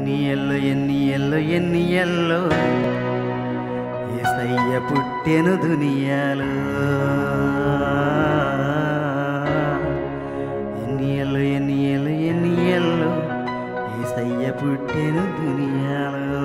ఎన్ని ఎల్లో ఎన్ని ఎల్లో ఎన్ని ఎల్లో ఏసయ్య పుట్టెను దునియాలో ఎన్ని ఎల్లో ఎన్ని ఎల్లో ఎన్ని ఎల్లో ఏసయ్య పుట్టెను దునియాలో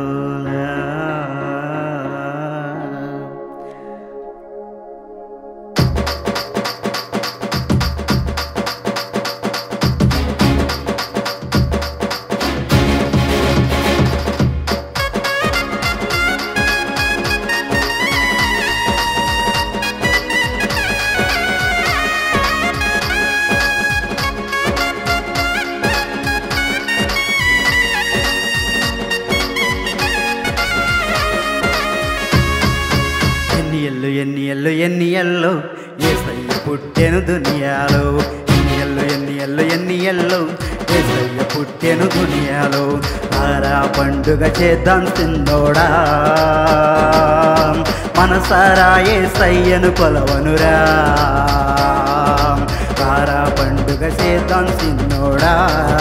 ఎన్ని ఎల్లు ఎన్ని ఎల్లు ఎన్ని ఎల్లు ఏసయ్య పుట్టెను దునియాలో ఎన్ని ఎల్లు ఎన్ని ఎల్లు ఎన్ని ఎల్లు ఏసయ్య పుట్టెను దునియాలో ఆరా పండుగ చేద్దాం తిన్నోడా మనసారా ఏసయ్యను కొలవనురా ఆరా పండుగ చేద్దాం తిన్నోడా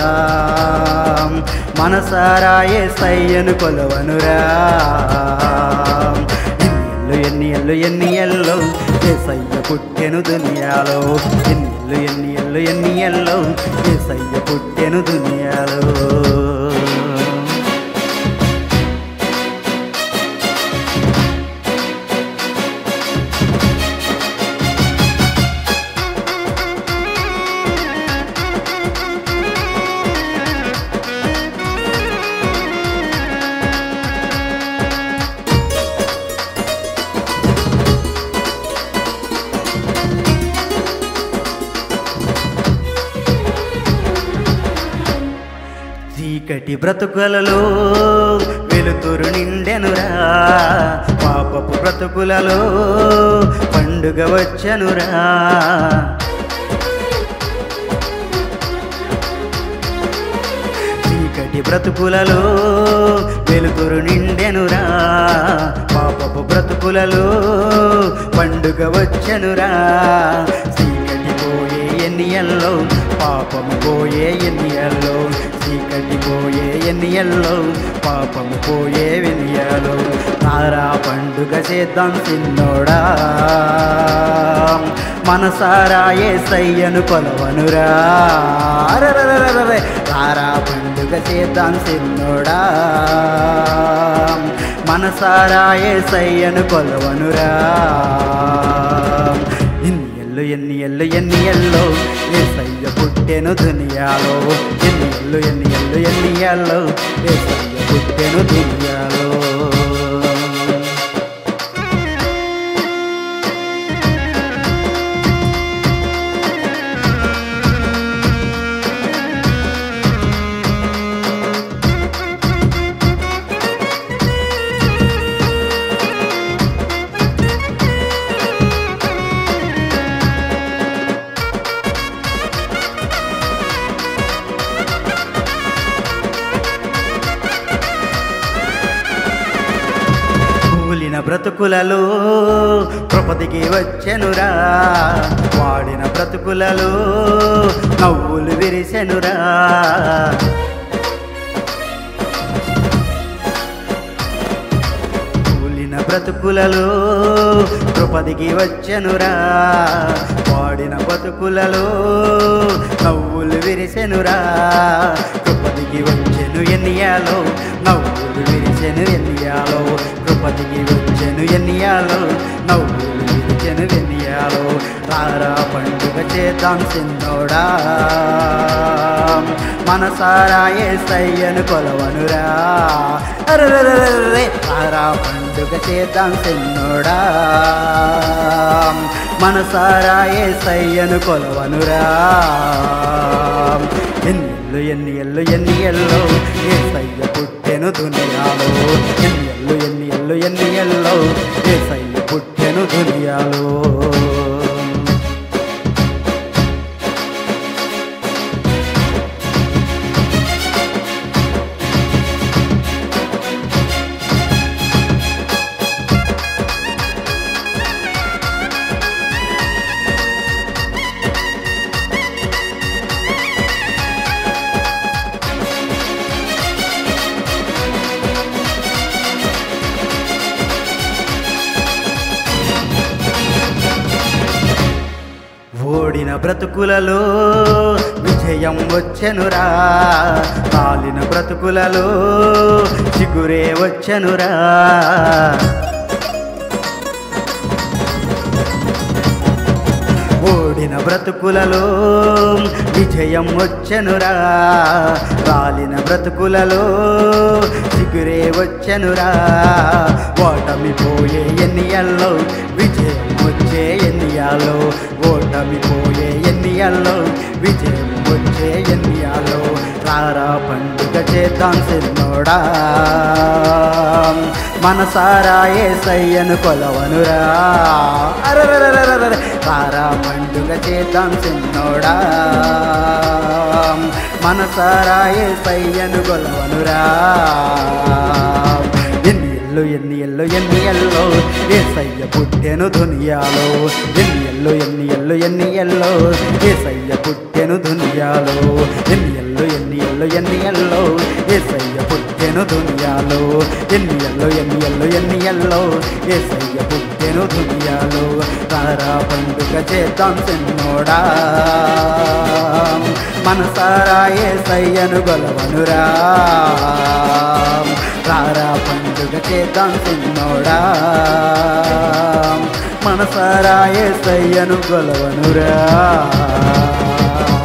మనసారా ఏసయ్యను కొలవనురా ఎన్ని ఎల్లు ఎన్ని ఎల్లు ఏసయ్య పుట్టెను దునియాలో ఎన్ని ఎల్లు ఎన్ని ఎల్లు ఎన్ని ఎల్లు ఏసయ్య పుట్టెను దునియాలో చీకటి బ్రతుకులలో వెలుతురు నిండెనురా పాపపు బ్రతుకులలో పండుగ వచ్చనురా చీకటి బ్రతుకులలో వెలుతురు నిండెనురా పాపపు బ్రతుకులలో పండుగ వచ్చనురా చీకటి పోయే ఎన్నియల్లో పాపము పోయే ఎన్నియల్లో చీకటి పోయే ఎన్నియల్లో పాపము పోయే వెనియలో తారా పండుగ చేద్దాం చిన్నోడా మనసారా ఏసయ్యను కొలవనురా అరెరెరెరెరె. తారా పండుగ చేద్దాం చిన్నోడా మనసారా ఏసయ్యను కొలవనురా ఎన్ని ఎల్లు ఎన్ని ఎల్లు ఎన్ని ఎల్లో ఏసయ్య పుట్టెను దునియాలో ఎన్ని ఎల్లు ఎన్ని ఎల్లు ఎన్ని ఎల్లో ఏసయ్య పుట్టెను దునియాలో కూలిన బ్రతుకులలో కృపదికి వచ్చెనురా వాడిన బ్రతుకులలో నవ్వులు విరిసెనురా కూలిన బ్రతుకులలో కృపదికి వచ్చెనురా వాడిన బతుకులలో నవ్వులు విరిసెనురా కృపదికి వచ్చెను ఎన్నియాలో నవ్వులు విరిసెను ఎన్నియాలో కృపదికి వచ్చెను ఎన్నియాలో నవ్వులు విరిచెను ఎన్నియాలో రారా పండుగ చేద్దాం చిన్నోడా మనసారా ఏసయ్యను కొలవనురా అరెరెరెరెరె. రారా పండుగ చేద్దాం చిన్నోడా మనసారా ఏసయ్యను కొలవనురా ఎన్ని ఎల్లు ఎన్ని ఎల్లు ఎన్ని ఎల్లో ఏసయ్య పుట్టెను దునియాలో ఎన్ని ఎల్లు ఎన్ని ఎల్లు ఎన్ని ఎల్లో ఏసయ్య పుట్టెను దునియాలో బ్రతుకులలో విజయం వచ్చెనురా కాలిన బ్రతుకులలో చిగురే వచ్చెనురా ఓడిన బ్రతుకులలో విజయం వచ్చెనురా రాలిన బ్రతుకులలో చిగురే వచ్చెనురా ఓటమి పోయే ఎన్నియల్లో విజయం వచ్చే ఎన్నియాలో ఓటమి పోయే ఎన్నియాల్లో విజయం వచ్చే ఎన్నియాలో రారా పండుగ చేద్దాం సిన్నోడా మనసారా ఏసయ్యను కొలవనురా అరరరరరర తారా పండుగ చేద్దాం సిన్నోడా మనసారా ఏసయ్యను కొలవనురా ఎన్ని ఎల్లు ఎన్ని ఎల్లు ఎన్ని ఎల్లో ఏసయ్య పుట్టెను దునియాలో ఎన్ని ఎల్లు ఎన్ని ఎల్లు ఎన్ని ఎల్లో ఏసయ్య పుట్టెను దునియాలో ఎన్ని ఎల్లు ఎన్ని ఎల్లు ఎన్ని ఎల్లో ఏసయ్య పుట్టెను దునియాలో ఎన్ని ఎల్లు ఎన్ని ఎల్లు ఎన్ని ఎల్లో ఏసయ్య పుట్టెను దునియాలో తారా పండుగ చేద్దాం సిన్నోడా మనసారా ఏసయ్యను గొలవనురా రారా పండుగ చేద్దాం సిన్నోడా మనసారా ఏసయ్యను గొలవనురా